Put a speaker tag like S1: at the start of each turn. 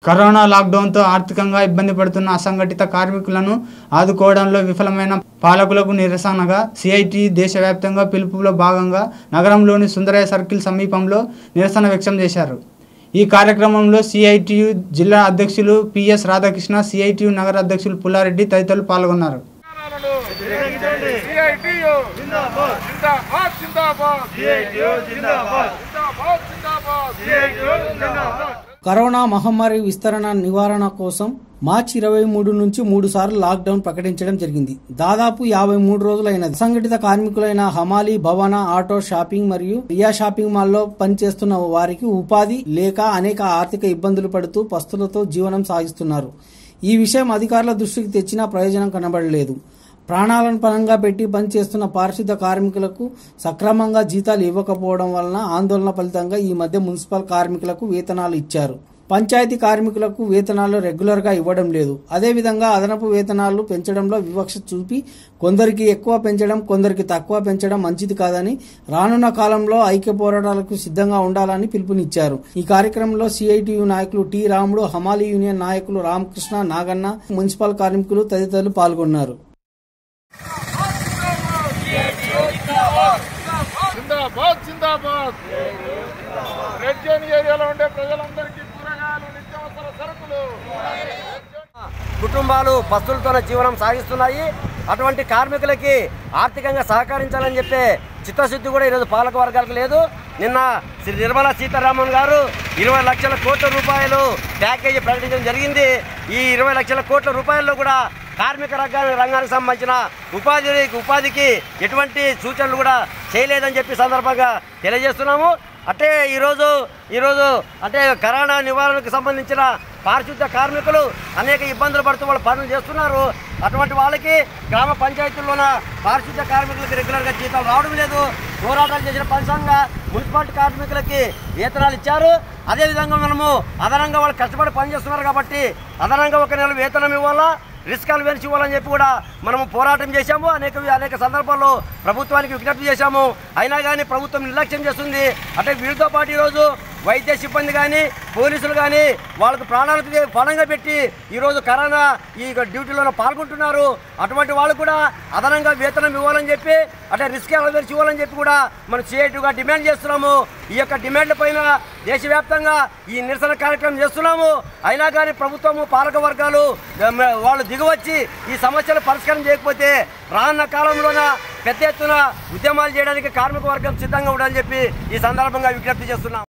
S1: corona లాక్డౌన్తో ఆర్థికంగా ఇబ్బంది పడుతున్న అసంఘటిత కార్మికులను ఆదుకోవడంలో విఫలమైన పాలకులకు నిరసనగా సిఐటి దేశవ్యాప్తంగా పిలుపులో భాగంగా నగరంలోని సుందరయ్య సర్కిల్ సమీపంలో నిరసన వ్యక్తం చేశారు ఈ కార్యక్రమంలో సిఐటియు జిల్లా అధ్యక్షులు పిఎస్ రాధాకృష్ణ సిఐటియు నగర అధ్యక్షులు పుల్లారెడ్డి తదితరులు పాల్గొన్నారు
S2: సిఐటియు జిందాబాద్ జిందాబాద్ జిందాబాద్ సిఐటియు జిందాబాద్ జిందాబాద్ జిందాబాద్ సిఐటియు జిందాబాద్
S3: కరోనా మహమ్మారి విస్తరణ నివారణ కోసం మార్చి ఇరవై మూడు నుంచి మూడు సార్లు లాక్డౌన్ ప్రకటించడం జరిగింది దాదాపు యాభై మూడు రోజులైనది అసంఘటిత కార్మికులైన హమాలి భవన ఆటో షాపింగ్ మరియు రియా షాపింగ్ మాల్లో పనిచేస్తున్న వారికి ఉపాధి లేక అనేక ఆర్థిక ఇబ్బందులు పడుతూ పస్తులతో జీవనం సాగిస్తున్నారు ఈ విషయం అధికారుల దృష్టికి తెచ్చినా ప్రయోజనం కనబడలేదు ప్రాణాలను పనంగా పెట్టి పనిచేస్తున్న పారిశుద్ధ కార్మికులకు సక్రమంగా జీతాలు ఇవ్వకపోవడం వలన ఆందోళన ఫలితంగా ఈ మధ్య మున్సిపల్ కార్మికులకు వేతనాలు ఇచ్చారు పంచాయతీ కార్మికులకు వేతనాలు రెగ్యులర్ గా ఇవ్వడం లేదు అదేవిధంగా అదనపు వేతనాలు పెంచడంలో వివక్ష చూపి కొందరికి ఎక్కువ పెంచడం కొందరికి తక్కువ పెంచడం మంచిది కాదని రానున్న కాలంలో ఐక్య పోరాటాలకు సిద్ధంగా ఉండాలని పిలుపునిచ్చారు ఈ కార్యక్రమంలో సిఐటియు నాయకులు టి రాముడు హమాలి యూనియన్ నాయకులు రామకృష్ణ నాగన్న మున్సిపల్ కార్మికులు తదితరులు పాల్గొన్నారు
S2: జిందాబాద్ జిందాబాద్ రెడ్ జోన్ ఏరియాలో ఉండే ప్రజలందరికీ కూరగాయలు నిత్యావసర సరుకులు
S4: కుటుంబాలు పస్తులతోనే జీవనం సాగిస్తున్నాయి అటువంటి కార్మికులకి ఆర్థికంగా సహకరించాలని చెప్పే చిత్తశుద్ధి కూడా ఈరోజు పాలక వర్గాలకు లేదు నిన్న శ్రీ నిర్మలా సీతారామన్ గారు ఇరవై లక్షల కోట్ల రూపాయలు ప్యాకేజీ ప్రకటించడం జరిగింది ఈ ఇరవై లక్షల కోట్ల రూపాయల్లో కూడా కార్మిక రంగానికి రంగానికి సంబంధించిన ఉపాధి ఉపాధికి ఎటువంటి సూచనలు కూడా చేయలేదని చెప్పి సందర్భంగా తెలియజేస్తున్నాము అంటే ఈరోజు ఈరోజు అంటే కరోనా నివారణకు సంబంధించిన పారిశుద్ధ కార్మికులు అనేక ఇబ్బందులు పడుతూ వాళ్ళు పనులు చేస్తున్నారు అటువంటి వాళ్ళకి గ్రామ పంచాయతీల్లోన పారిశుద్ధ కార్మికులకి రెగ్యులర్గా జీతాలు రావడం లేదు పోరాటాలు చేసిన ఫలితంగా మున్సిపాలిటీ కార్మికులకి వేతనాలు ఇచ్చారు అదేవిధంగా మనము అదనంగా వాళ్ళు కష్టపడి పనిచేస్తున్నారు కాబట్టి అదనంగా ఒక నెల వేతనం ఇవ్వాలా రిస్క్ అలవెన్స్ ఇవ్వాలని చెప్పి కూడా మనము పోరాటం చేశాము అనేక అనేక సందర్భాల్లో ప్రభుత్వానికి విజ్ఞప్తి చేశాము అయినా కానీ ప్రభుత్వం నిర్లక్ష్యం చేస్తుంది అంటే వీరితో పాటు ఈరోజు వైద్య సిబ్బంది కానీ పోలీసులు కానీ వాళ్ళకు ప్రాణాలకు తె- పణంగా పెట్టి ఈరోజు కరోనా ఈ డ్యూటీలో పాల్గొంటున్నారు అటువంటి వాళ్ళు కూడా అదనంగా వేతనం ఇవ్వాలని చెప్పి అంటే రిస్క్ అలవెన్స్ ఇవ్వాలని చెప్పి కూడా మనం సిఐటిగా డిమాండ్ చేస్తున్నాము ఈ యొక్క డిమాండ్ల పైన దేశవ్యాప్తంగా ఈ నిరసన కార్యక్రమం చేస్తున్నాము అయినా కానీ ప్రభుత్వము పాలక వర్గాలు ఎం, వాళ్ళు దిగువచ్చి ఈ సమస్యలు పరిష్కారం చేయకపోతే రానున్న కాలంలోన పెద్ద ఎత్తున ఉద్యమాలు చేయడానికి కార్మిక వర్గం సిద్ధంగా ఉండాలని చెప్పి ఈ సందర్భంగా విజ్ఞప్తి చేస్తున్నాం